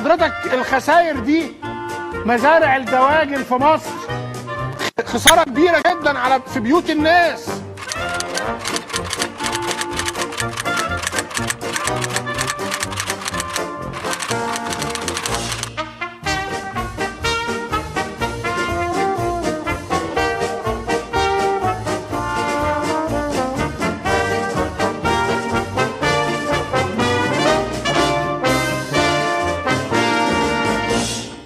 حضرتك الخسائر دي مزارع الدواجن في مصر خساره كبيره جدا على في بيوت الناس